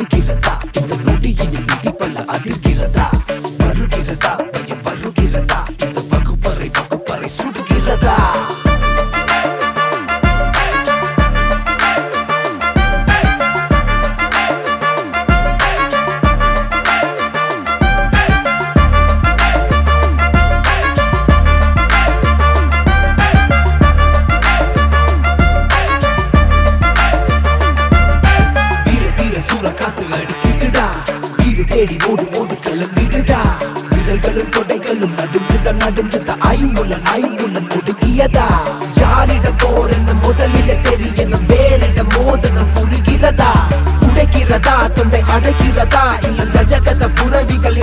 எழுகிறதா இந்த நொடியினில் விதிப்பல்ல அதிர்கிறதா வருகிறதா பயம் வருகிறதா இந்த வகுப்பறை வகுப்பறை சுடுகிறதா வீர தீர சூற காத்து அடிக்குதுடா வீடு தேடி ஓடு ஓடு கிளம்பிடுடா விரல்களும் தொடைகளும் நடுங்குத நடுங்குத ஐம்புலன் ஐம்புலன் ஒடுங்கியதா யாரிடம் போறன்னு முதலில தெரியணும் வேறிடம் மோதனம் புரிகிறதா உடைக்கிறதா தொண்டை அடைக்கிறதா இல்ல ரஜகத புறவிகள்